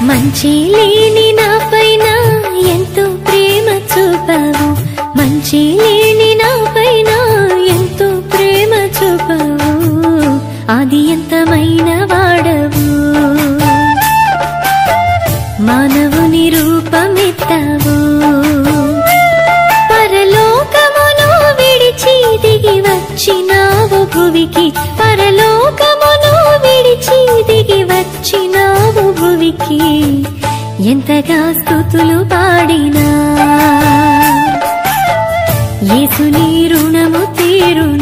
మంచి లేని నా పైన ఎంతో ప్రేమ చూపావు మంచి లేని నా పైన ఎంతో ప్రేమ చూపావు అది ఎంతమైన వాడవు మానవుని రూపమెత్తావు పరలోకమును విడిచి దిగి వచ్చినావు భువికి పరలోకమును విడిచి దిగి వచ్చినావు భువికి ఎంతగా స్థుతులు పాడినా యేసుని రుణము తీరునా